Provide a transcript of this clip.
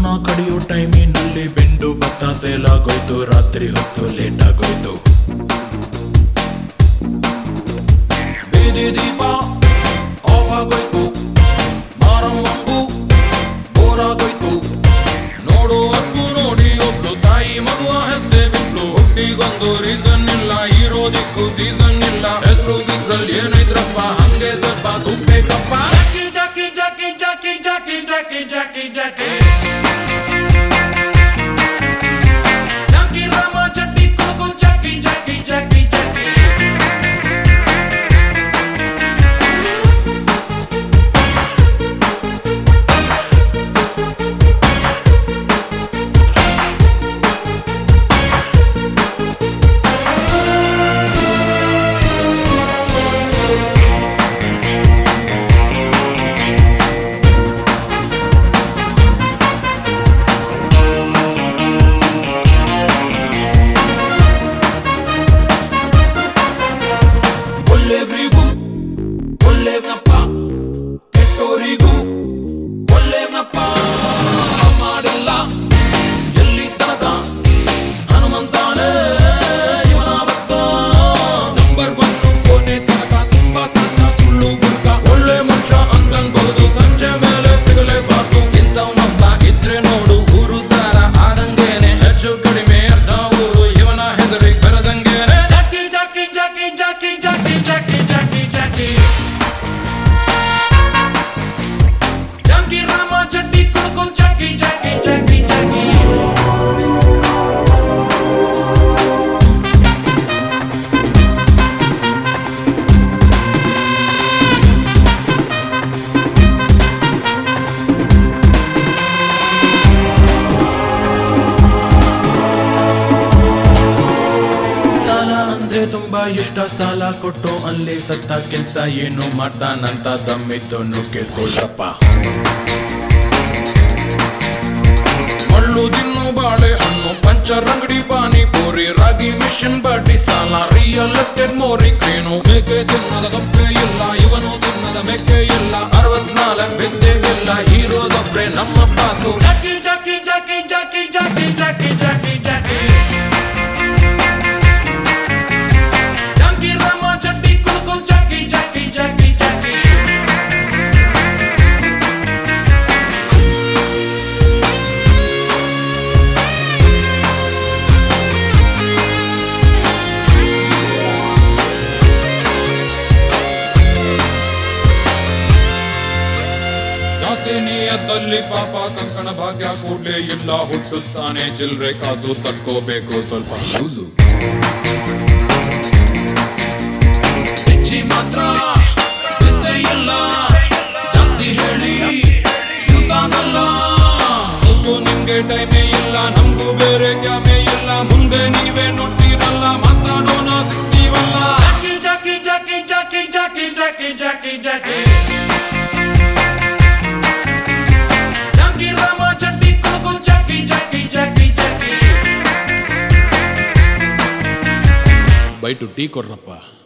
ಕಡಿಯೋ ಟೈಮಿನಲ್ಲಿ ಬೆಂಡು ಭತ್ತ ಸೇಲಾಗೋಯ್ತು ರಾತ್ರಿ ಹೊತ್ತು ಲೇಟ್ ಆಗೋಯ್ತು ಬೀದಿ ದೀಪ ಆಫ್ ಆಗೋಯ್ತು ಮಾರಮ್ಮಂಗು ಬೋರಾಗೋಯ್ತು ನೋಡುವರ್ಗೂ ನೋಡಿ ಒಬ್ಳು ತಾಯಿ ಮಗುವ ಹೆದ್ದೆ ಬಿಟ್ಲು ಹುಟ್ಟಿಗೊಂದು ರೀಸನ್ ಇಲ್ಲ ಇರೋದಿಕ್ಕೂ ಸೀಸನ್ ಇಲ್ಲ ಹೆಸರು ಗಿಸ್ರಲ್ಲಿ ಏನೈತ್ರಪ್ಪ ಹಂಗೆ ಸ್ವಲ್ಪ ಗುಪ್ಪೇಕಪ್ಪ ಜಾಕಿ ಜಾಕಿ ಜಾಕಿ ಜಾಕಿ ಜಾಕಿ ಜಾಕಿ ಜಾಕಿ ಜಾಕಿ ಜಾಕಿ ರಾಮ ಚಟ್ಟಿ ಕುಡುಕು ಜಾಕಿ ಜಾಕಿ ಜಾಕಿ ಜಾಕಿ ಒಳ್ಳೆಯವರಿಗೂ ಒಳ್ಳೆಯವನಪ್ಪ ಕೆಟ್ಟೋರಿಗೂ ಒಳ್ಳೆಯವನಪ್ಪ ಮಾಡಿಲ್ಲ ಎಲ್ಲಿ ತನಕ ಹನುಮಂತಾನೆ ಇವನ ಭಕ್ತ ನಂಬರ್ ಒನ್ ಕೊನೆ ತನಕ ತುಂಬಾ ಸಾಚ ಸುಳ್ಳು ಗುರುಕ ಒಳ್ಳೆ ಮನುಷ್ಯ ಅಂತನ್ಬಹುದು ಸಂಜೆ ಮೇಲೆ ಸಿಗಲೇಬಾರ್ದು ಇಂಥವನೊಬ್ಬ ಇದ್ರೆ ನೋಡು ಊರು ದಾರ ಆದಂಗೇನೆ ಹೆಚ್ಚು ಕಡಿಮೆ ಅರ್ಧ ಊರು ಇವನ ಹೆದರಿ ಬರದಂಗೇನೆ ಜಾಕಿ ಜಾಕಿ ಜಾಕಿ ಜಾಕಿ ಜಾಕಿ ಜಾಕಿ ಜಾಕಿ ಜಾಕಿ ಜಾಕಿ ರಾಮ ಚಡ್ಡಿ ಕುಡುಕು ಜಾಕಿ ಜಾಕಿ ಜಾಕಿ ಜಾಕಿ ಸಾಲ ಅಂದ್ರೆ ತುಂಬಾ ಇಷ್ಟ ಸಾಲ ಕೊಟ್ಟು ಅಲ್ಲಿ ಸತ್ತ ಕೆಲ್ಸ ಏನು ಮಾಡ್ತಾನಂತ ದಮ್ಮಿದ್ದನ್ನು ಕೇಳ್ಕೊಳ್ರಪ್ಪ ಮಳ್ಳು ತಿನ್ನು ಬಾಳೆ ಹಣ್ಣು ಪಂಚರ್ ಅಂಗಡಿ ಪಾನಿ ಪೂರಿ ರಾಗಿ ಮಿಷನ್ ಬಡ್ಡಿ ಸಾಲ ರಿಯಲ್ ಎಸ್ಟೇಟ್ ಮೋರಿ ಕ್ರೇನು ಮೇಕೆ ತಿನ್ನದ ಕಪ್ಪೆ ಇಲ್ಲ ಇವನು ತಿನ್ನದ ಮೆಕ್ಕೆ ಇಲ್ಲ ಅರವತ್ನಾಲ್ಕು ಬೆದ್ದೆಗಿಲ್ಲ ಇರೋದೊಬ್ರೆ ನಮ್ಮ ಬಾಸು ಜಾಕಿ ಜಾಕಿ ಜಾಕಿ ಜಾಕಿ ಜಾಕಿ ಜಾಕಿ ಜಾಕಿ ಜಾಕಿ ಜಾಕಿ ರಾಮ ಚಟ್ಟಿ ಕುಡುಕು ಜಾಕಿ ಜಾಕಿ ಜಾಕಿ ಜಾಕಿ ಜಾಸ್ತಿ ನಿಯತ್ತಲ್ಲಿ ಪಾಪ ಕಂಕಣ ಭಾಗ್ಯ ಕೂಡ್ಲೆ ಇಲ್ಲ ಹುಟ್ಟುತ್ತಾನೆ ಚಿಲ್ರೆ ಕಾಸು ತಕ್ಕೋಬೇಕು ಸ್ವಲ್ಪ ಲೂಸು ಹೆಚ್ಚಿ ಮಾತ್ರ ಬಿಸೆ ಇಲ್ಲ ಜಾಸ್ತಿ ಹೇಳಿ ಯೂಸ್ ಆಗಲ್ಲ ಗೊತ್ತು ನಿಮ್ಗೆ ಟೈಮೇ ಇಲ್ಲ ನಮಗೂ ಬೇರೆ ಕ್ಯಾಮೆ ಇಲ್ಲ ಮುಂದೆ ನೀವೇ ನುಟ್ಟಿರಲ್ಲ ಮಾತಾಡೋಣ ಸಿಗ್ತೀವಲ್ಲ ಜಾಕಿ ಜಾಕಿ ಜಾಕಿ ಜಾಕಿ ಜಾಕಿ ಜಾಕಿ ಜಾಕಿ ಜಾಕಿ ಜಾಕಿ ರಾಮ ಚಟ್ಟಿ ಕುಡುಕು ಜಾಕಿ ಜಾಕಿ ಜಾಕಿ ಜಾಕಿ ಬೈಟು ಟೀ ಕೊಡ್ರಪ್ಪ